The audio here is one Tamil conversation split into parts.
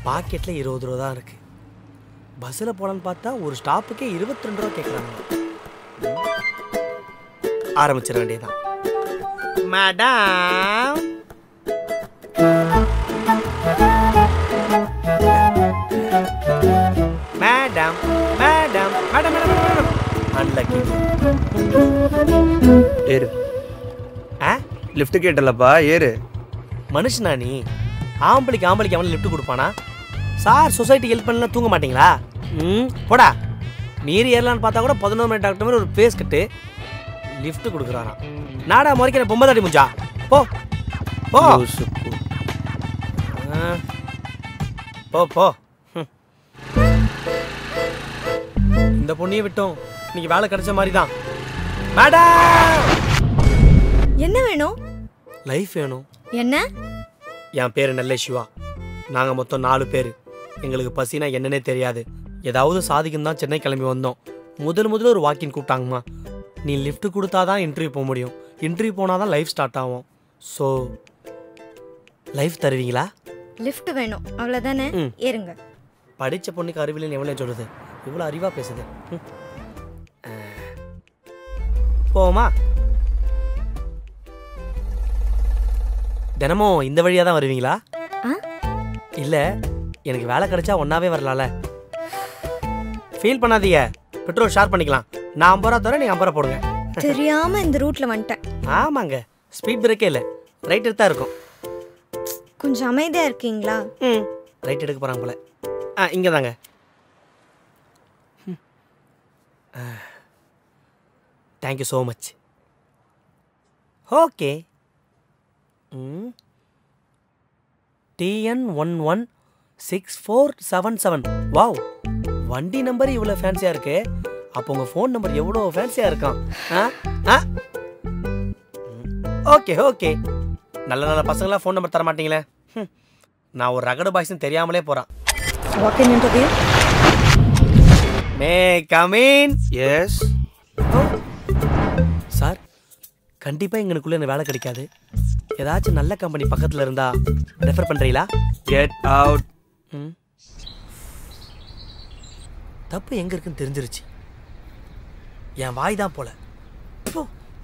பாக்கெட்டில் இருபது ரூபா தான் இருக்கு பஸ்ஸில் போகலான்னு பார்த்தா ஒரு ஸ்டாப்புக்கே இருபத்தி ரெண்டு ரூபா கேட்குறாங்க ஆரம்பிச்சிட வேண்டியதுதான் madam madam madam madam madam madam unlucky ஏறு ஆ லிஃப்ட் கேட்டலப்பா ஏறு மனுஷனா நீ ஆம்பளைக்கு ஆம்பளைக்கு அவன் லிஃப்ட் கொடுப்பானா சார் சொசைட்டி ஹெல்ப் பண்ணலாம் தூங்க மாட்டீங்களா ம் போடா மீறி ஏறலான்னு பார்த்தா கூட பதினோரு மணி டாக்டர் மாதிரி ஒரு பேஸ் கட்டு லிஃப்ட் கொடுக்குறாராம் நாடா முறைக்கிற பொம்மை தாடி முஞ்சா போ போ லூசு போ. ஆ. போ போ ம். இந்த பொண்ணையும் விட்டோம் இன்னைக்கு வேலை கிடைச்ச மாதிரி தான் மேடம் என்ன வேணும் லைஃப் வேணும் என்ன என் பேர் நெல்லை சிவா நாங்கள் மொத்தம் நாலு பேர் எங்களுக்கு பசினா என்னன்னே தெரியாது ஏதாவது சாதிக்கும் தான் சென்னை கிளம்பி வந்தோம் முதல் முதல்ல ஒரு வாக்கின் கூப்பிட்டாங்கம்மா நீ லிஃப்ட் கொடுத்தா தான் இன்டர்வியூ போக முடியும் இன்டர்வியூ போனால் தான் லைஃப் ஸ்டார்ட் ஆகும் ஸோ லைஃப் தருவீங்களா லிஃப்ட் வேணும் அவ்வளோதானே ம். ஏறுங்க படித்த பொண்ணுக்கு அறிவில்லைன்னு எவ்வளோ சொல்லுது இவ்வளோ அறிவாக பேசுது ம். ஆ. போவோமா தினமும் இந்த வழியாக தான் வருவீங்களா ஆ இல்லை எனக்கு வேலை கிடைச்சா ஒன்றாவே வரலாம்ல ஃபீல் பண்ணாதீங்க பெட்ரோல் ஷேர் பண்ணிக்கலாம் நான் ஐம்பது ரூபா தரேன் நீங்கள் ஐம்பது ரூபா போடுங்க தெரியாம இந்த ரூட்ல வந்துட்டேன் ஆமாங்க ஸ்பீட் பிரேக்கே இல்லை ரைட் எடுத்தா இருக்கும் கொஞ்சம் அமைதியா இருக்கீங்களா ம் ரைட் எடுக்க போகிறாங்க போல ஆ இங்கே தாங்க thank you so much okay hmm TN one one six four seven seven wow வண்டி நம்பர் இவ்வளோ ஃபேன்சியாக இருக்கு அப்போ உங்கள் ஃபோன் நம்பர் எவ்வளோ ஃபேன்சியாக இருக்கான் ஆ ஆ ஓகே ஓகே நல்ல நல்ல பசங்களாம் ஃபோன் நம்பர் தர மாட்டீங்களே ஹம். நான் ஒரு ரகடு பாய்ஸ்னு தெரியாமலே போகிறான் walk in interview may come in yes sir கண்டிப்பாக எங்களுக்குள்ள எனக்கு வேலை கிடைக்காது ஏதாச்சும் நல்ல கம்பெனி பக்கத்தில் இருந்தா ரெஃபர் பண்ணுறீங்களா கெட் அவுட் ம் தப்பு எங்கே இருக்குன்னு தெரிஞ்சிருச்சு என் வாய் தான் போல போ.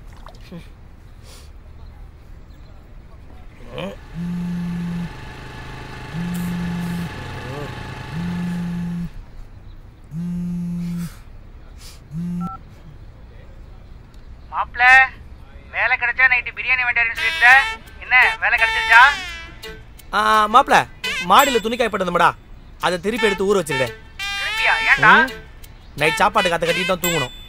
மாப்பிள வேலை கிடைச்சா நைட்டு பிரியாணி வேண்டாருன்னு சொல்லியிருந்த என்ன வேலை கிடைச்சிருச்சா ஆ மாப்பிள மாடியில் துணி காயப்பட்டதுமடா அதை திருப்பி எடுத்து ஊற வச்சிருடேன் திருப்பியா ஏன்டா நைட் சாப்பாடு கற்று கட்டிட்டு தான் தூங்கணும்